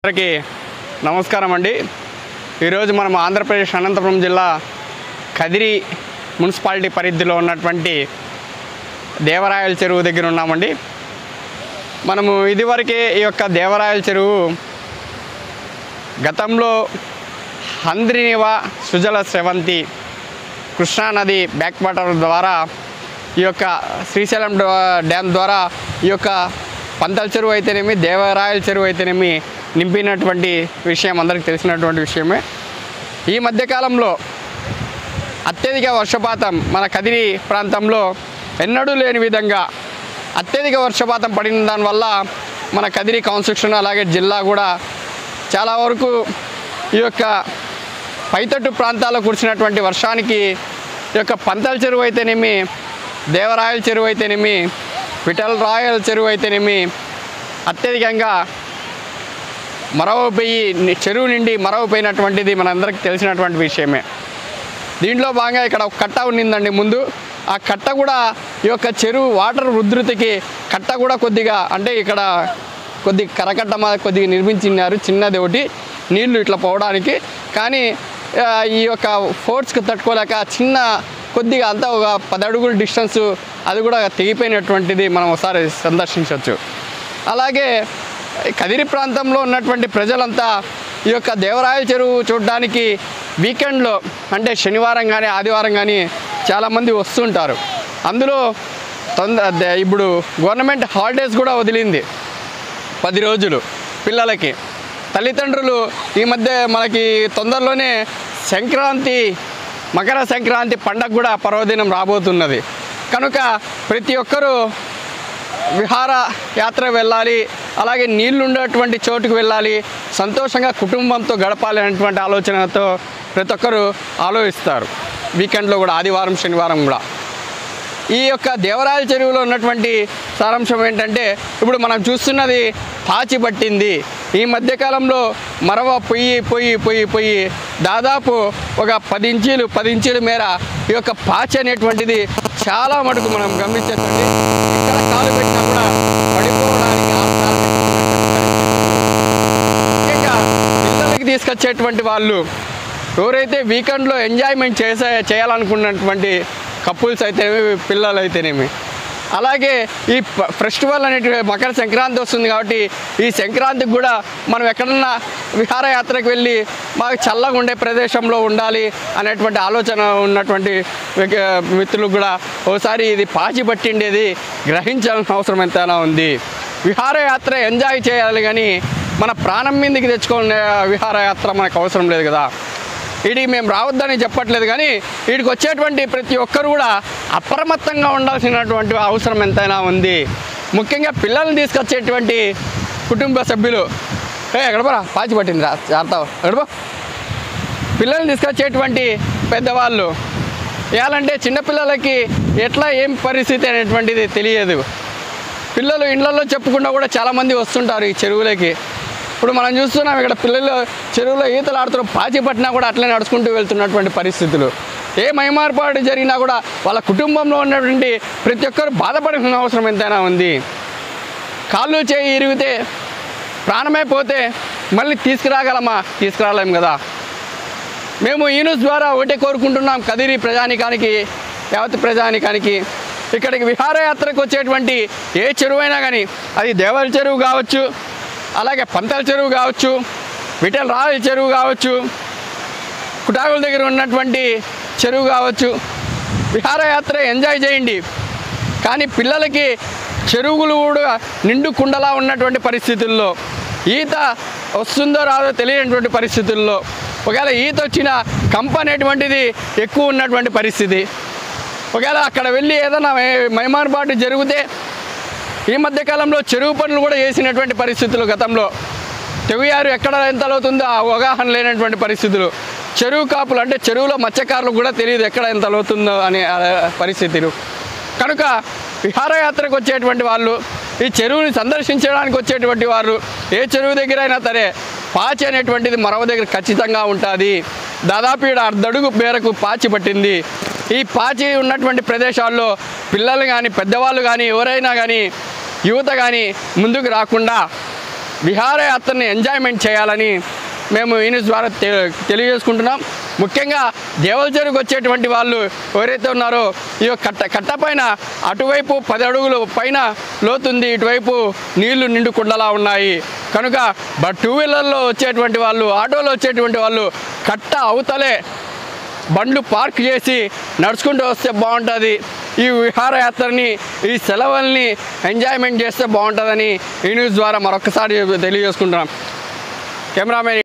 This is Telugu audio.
అందరికీ నమస్కారం అండి ఈరోజు మనం ఆంధ్రప్రదేశ్ అనంతపురం జిల్లా కదిరి మున్సిపాలిటీ పరిధిలో ఉన్నటువంటి దేవరాయల చెరువు దగ్గర ఉన్నామండి మనము ఇదివరకే ఈ యొక్క దేవరాయల చెరువు గతంలో హంద్రినివ సుజల స్రవంతి కృష్ణానది బ్యాక్ వాటర్ ద్వారా ఈ యొక్క శ్రీశైలం డ్వా- డ్యామ్ ద్వారా ఈ యొక్క పంతల చెరువు అయితేనేమి దేవరాయల చెరువు అయితేనేమి నింపినటువంటి విషయం అందరికీ తెలిసినటువంటి విషయమే ఈ మధ్యకాలంలో అత్యధిక వర్షపాతం మన కదిరి ప్రాంతంలో ఎన్నడూ లేని విధంగా అత్యధిక వర్షపాతం పడిన దానివల్ల మన కదిరి కాన్స్టిట్యూషన్ అలాగే జిల్లా కూడా చాలా వరకు ఈ యొక్క పైతట్టు ప్రాంతాల్లో కురిసినటువంటి వర్షానికి ఈ యొక్క పంతల చెరువు అయితేనేమి దేవరాయల చెరువు అయితేనేమి విఠల్ రాయల చెరువు అయితేనేమి అత్యధికంగా మరవపోయి చెరువు నిండి మరవపోయినటువంటిది మనందరికీ తెలిసినటువంటి విషయమే దీంట్లో భాగంగా ఇక్కడ ఒక కట్ట ఉన్నిందండి ముందు ఆ కట్ట కూడా ఈ యొక్క చెరువు వాటర్ ఉధృతికి కట్ట కూడా కొద్దిగా అంటే ఇక్కడ కొద్ది కరకట్ట మా కొద్దిగా నిర్మించినారు చిన్నది ఒకటి నీళ్లు ఇట్లా పోవడానికి కానీ ఆ, ఈ యొక్క ఫోర్స్కి తట్టుకోలేక చిన్న కొద్దిగా అంతా ఒక పది అడుగుల డిస్టెన్స్ అది కూడా తెగిపోయినటువంటిది మనం ఒకసారి సందర్శించవచ్చు అలాగే కదిరి ప్రాంతంలో ఉన్నటువంటి ప్రజలంతా ఈ యొక్క దేవరాయల చెరువు చూడడానికి వీకెండ్లో అంటే శనివారం కానీ ఆదివారం కానీ చాలామంది వస్తుంటారు అందులో తొందర ద- ఇప్పుడు గవర్నమెంట్ హాలిడేస్ కూడా వదిలింది పది రోజులు పిల్లలకి తల్లిదండ్రులు ఈ మధ్య మనకి తొందరలోనే సంక్రాంతి మకర సంక్రాంతి పండగ కూడా పర్వదినం రాబోతున్నది కనుక ప్రతి ఒక్కరూ విహార యాత్ర వెళ్ళాలి అలాగే నీళ్లు ఉండేటువంటి చోటుకు వెళ్ళాలి సంతోషంగా కుటుంబంతో గడపాలి అనేటువంటి ఆలోచనతో ప్రతి ఒక్కరూ ఆలోచిస్తారు వీకెండ్లో కూడా ఆదివారం శనివారం కూడా ఈ యొక్క దేవరాయల చెరువులో ఉన్నటువంటి సారాంశం ఏంటంటే ఇప్పుడు మనం చూస్తున్నది పాచి పట్టింది ఈ మధ్యకాలంలో మరవ పొయ్యి పొయ్యి పొయ్యి పొయ్యి దాదాపు ఒక పది ఇంచీలు పది ఇంచీల మేర ఈ యొక్క పాచి అనేటువంటిది చాలా మటుకు మనం గమనించండి ఇక్కడ కాలు పెట్టినా కూడా పడిపోవడానికి ఆస్కారం ముఖ్యంగా పిల్లలకి తీసుకొచ్చేటువంటి వాళ్ళు ఎవరైతే వీకెండ్లో ఎంజాయ్మెంట్ చేసే చేయాలనుకున్నటువంటి కపుల్స్ అయితేనేమి పిల్లలు అయితేనేమి అలాగే ఈ ప- ఫెస్టివల్ అనేటి మకర సంక్రాంతి వస్తుంది కాబట్టి ఈ సంక్రాంతికి కూడా మనం ఎక్కడన్నా విహారయాత్రకు వెళ్ళి మాకు చల్లగా ఉండే ప్రదేశంలో ఉండాలి అనేటువంటి ఆలోచన ఉన్నటువంటి వ్యక్తి- మిత్రులకు కూడా ఒకసారి ఇది పాచి పట్టిండేది గ్రహించాల్సిన అవసరం ఎంతైనా ఉంది విహారయాత్ర ఎంజాయ్ చేయాలి కానీ మన ప్రాణం మీదకి తెచ్చుకునే విహారయాత్ర మనకు అవసరం లేదు కదా వీడికి మేము రావద్దని చెప్పట్లేదు కానీ వీడికి వచ్చేటువంటి ప్రతి ఒక్కరు కూడా అప్రమత్తంగా ఉండాల్సినటువంటి అవసరం ఎంతైనా ఉంది ముఖ్యంగా పిల్లల్ని తీసుకొచ్చేటువంటి కుటుంబ సభ్యులు ఏ ఎక్కడపోరా పాచి పట్టింది రా జాగ్రత్త ఎక్కడపో పిల్లల్ని తీసుకొచ్చేటువంటి పెద్దవాళ్ళు ఏలంటే చిన్నపిల్లలకి ఎట్లా ఏం పరిస్థితి అనేటువంటిది తెలియదు పిల్లలు ఇళ్లలో చెప్పుకుండా కూడా చాలామంది వస్తుంటారు ఈ చెరువులకి ఇప్పుడు మనం చూస్తున్నాం ఇక్కడ పిల్లలు చెరువులో ఈతలు ఆడుతున్న పాచి పట్టినా కూడా అట్లే నడుచుకుంటూ వెళ్తున్నటువంటి పరిస్థితులు ఏ మైమార్పాటు జరిగినా కూడా వాళ్ళ కుటుంబంలో ఉన్నటువంటి ప్రతి ఒక్కరు బాధపడాల్సిన అవసరం ఎంతైనా ఉంది కాళ్ళు చేయి ఇరిగితే ప్రాణమే పోతే మళ్ళీ తీసుకురాగలమా తీసుకురాలేం కదా మేము ఈ న్యూస్ ద్వారా ఒకటే కోరుకుంటున్నాం కదిరి ప్రజానికానికి యావత్ ప్రజానికానికి ఇక్కడికి విహారయాత్రకు వచ్చేటువంటి ఏ చెరువైనా కానీ అది దేవల చెరువు కావచ్చు అలాగే పంతల చెరువు కావచ్చు విఠల్ రాయల చెరువు కావచ్చు కుటాకుల దగ్గర ఉన్నటువంటి చెరువు కావచ్చు విహారయాత్ర ఎంజాయ్ చేయండి కానీ పిల్లలకి చెరువులు కూడా నిండు కుండలా ఉన్నటువంటి పరిస్థితుల్లో ఈత వస్తుందో రాదో తెలియనటువంటి పరిస్థితుల్లో ఒకవేళ ఈత వచ్చిన కంప అనేటువంటిది ఎక్కువ ఉన్నటువంటి పరిస్థితి ఒకవేళ అక్కడ వెళ్ళి ఏదైనా మై- మైమారుపాటు జరిగితే ఈ మధ్యకాలంలో చెరువు పనులు కూడా చేసినటువంటి పరిస్థితులు గతంలో తెగుయారు ఎక్కడ ఎంత లోతుందో ఆ అవగాహన లేనటువంటి పరిస్థితులు చెరువు కాపులు అంటే చెరువులో మత్స్యకారులకు కూడా తెలియదు ఎక్కడ ఎంత లోతుందో అనే ఆ, పరిస్థితులు కనుక విహారయాత్రకు వచ్చేటువంటి వాళ్ళు ఈ చెరువుని సందర్శించడానికి వచ్చేటువంటి వారు ఏ చెరువు దగ్గర అయినా సరే పాచి అనేటువంటిది మరవ దగ్గర ఖచ్చితంగా ఉంటుంది దాదాపు ఇక్కడ అర్ధడుగు మేరకు పాచి పట్టింది ఈ పాచి ఉన్నటువంటి ప్రదేశాల్లో పిల్లలు కానీ పెద్దవాళ్ళు కానీ ఎవరైనా కానీ యువత కానీ ముందుకు రాకుండా విహారయాత్రని ఎంజాయ్మెంట్ చేయాలని మేము ఈ న్యూస్ ద్వారా తె తెలియజేసుకుంటున్నాం ముఖ్యంగా దేవలచెరుకు వచ్చేటువంటి వాళ్ళు ఎవరైతే ఉన్నారో ఈ యొక్క కట్ట కట్ట పైన అటువైపు పది అడుగులు పైన లోతుంది ఇటువైపు నీళ్లు నిండుకుండలా ఉన్నాయి కనుక బట్ టూ వీలర్లో వచ్చేటువంటి వాళ్ళు ఆటోలో వచ్చేటువంటి వాళ్ళు కట్ట అవతలే బండ్లు పార్క్ చేసి నడుచుకుంటూ వస్తే బాగుంటుంది ఈ విహారయాత్రని ఈ సెలవుల్ని ఎంజాయ్మెంట్ చేస్తే బాగుంటుందని ఈ న్యూస్ ద్వారా మరొకసారి తెలియజేసుకుంటున్నాం కెమెరామెన్